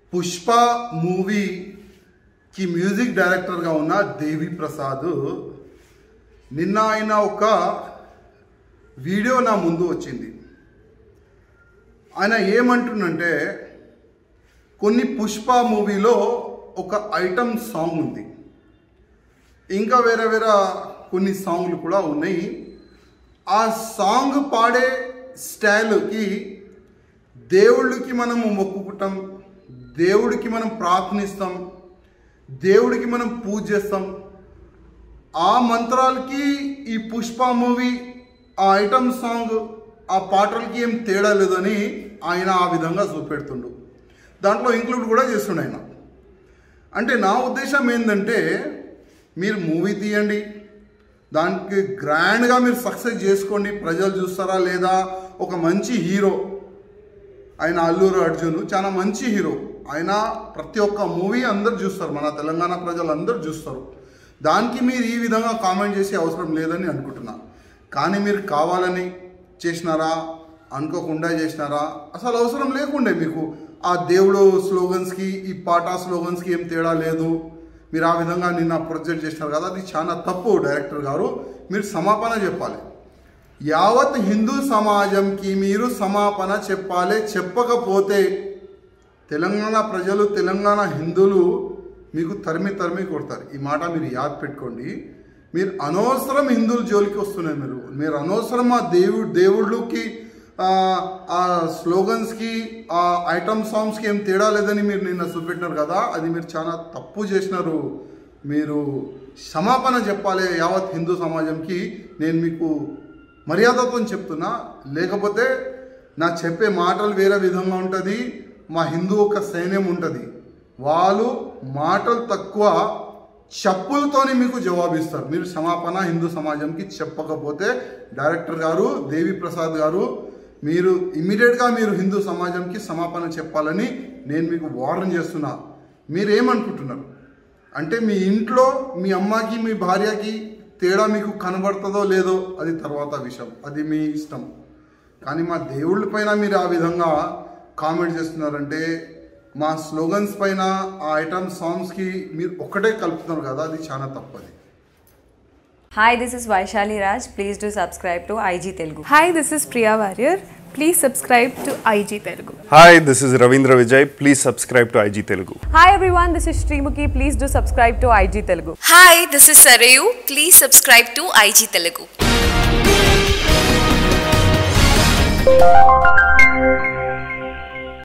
పుష్ప మూవీకి మ్యూజిక్ డైరెక్టర్గా ఉన్న దేవి ప్రసాద్ నిన్న ఆయన ఒక వీడియో నా ముందు వచ్చింది ఆయన ఏమంటుండంటే కొన్ని పుష్ప మూవీలో ఒక ఐటమ్ సాంగ్ ఉంది ఇంకా వేరే వేరే కొన్ని సాంగ్లు కూడా ఉన్నాయి ఆ సాంగ్ పాడే స్టైల్కి దేవుళ్ళకి మనం మొక్కుకుంటాం దేవుడికి మనం ప్రార్థనిస్తాం దేవుడికి మనం పూజ చేస్తాం ఆ మంత్రాలకి ఈ పుష్ప మూవీ ఆ ఐటమ్ సాంగ్ ఆ పాటలకి ఏం తేడా లేదని ఆయన ఆ విధంగా చూపెడుతుండు దాంట్లో ఇంక్లూడ్ కూడా చేస్తుండు ఆయన అంటే నా ఉద్దేశం ఏంటంటే మీరు మూవీ తీయండి దానికి గ్రాండ్గా మీరు సక్సెస్ చేసుకోండి ప్రజలు చూస్తారా లేదా ఒక మంచి హీరో ఆయన అల్లూరు అర్జున్ చాలా మంచి హీరో ఆయన ప్రతి ఒక్క మూవీ అందరు చూస్తారు మన తెలంగాణ ప్రజలు అందరూ చూస్తారు దానికి మీరు ఈ విధంగా కామెంట్ చేసే అవసరం లేదని అనుకుంటున్నా కానీ మీరు కావాలని చేసినారా అనుకోకుండా చేసినారా అసలు అవసరం లేకుండే మీకు ఆ దేవుడు స్లోగన్స్కి ఈ పాట స్లోగన్స్కి ఏం తేడా లేదు మీరు ఆ విధంగా నిన్న ప్రొజెక్ట్ చేసినారు కదా అది చాలా తప్పు డైరెక్టర్ గారు మీరు సమాపన చెప్పాలి యావత్ హిందూ సమాజంకి మీరు సమాపన చెప్పాలి చెప్పకపోతే తెలంగాణ ప్రజలు తెలంగాణ హిందువులు మీకు తరిమి తరిమి కొడతారు ఈ మాట మీరు యాద్ పెట్టుకోండి మీరు అనవసరం హిందువుల జోలికి వస్తున్నారు మీరు మీరు అనవసరం ఆ దేవుడు దేవుళ్ళకి ఆ, ఆ స్లోగన్స్కి ఆ ఐటమ్ సాంగ్స్కి ఏం తేడా లేదని మీరు నిన్న చూపెట్టినారు కదా అది మీరు చాలా తప్పు చేసినారు మీరు క్షమాపణ చెప్పాలి యావత్ హిందూ సమాజంకి నేను మీకు మర్యాదతో చెప్తున్నా లేకపోతే నా చెప్పే మాటలు వేరే విధంగా ఉంటుంది మా హిందూ ఒక సైన్యం ఉంటుంది వాళ్ళు మాటలు తక్కువ చెప్పులతోని మీకు జవాబిస్తారు మీరు క్షమాపణ హిందూ సమాజంకి చెప్పకపోతే డైరెక్టర్ గారు దేవి ప్రసాద్ గారు మీరు ఇమీడియట్గా మీరు హిందూ సమాజంకి సమాపణ చెప్పాలని నేను మీకు వార్న్ చేస్తున్నా మీరేమనుకుంటున్నారు అంటే మీ ఇంట్లో మీ అమ్మకి మీ భార్యకి తేడా మీకు కనబడుతుందో లేదో అది తర్వాత విషయం అది మీ ఇష్టం కానీ మా దేవుళ్ళ పైన మీరు ఆ విధంగా కామెంట్ చేస్తున్నారంటే మా స్లోగన్స్ పైన ఆ ఐటమ్ సాంగ్స్కి మీరు ఒకటే కలుపుతున్నారు కదా అది చాలా తప్పది Hi, this is Vaishali Raj. Please do subscribe to IG Telugu. Hi, this is Priya Warrior. Please subscribe to IG Telugu. Hi this is Ravindra Vijay please subscribe to IG Telugu Hi everyone, this is Srimukhi. Please do subscribe to IG Telugu. Hi this is Sareyu please subscribe to IG Telugu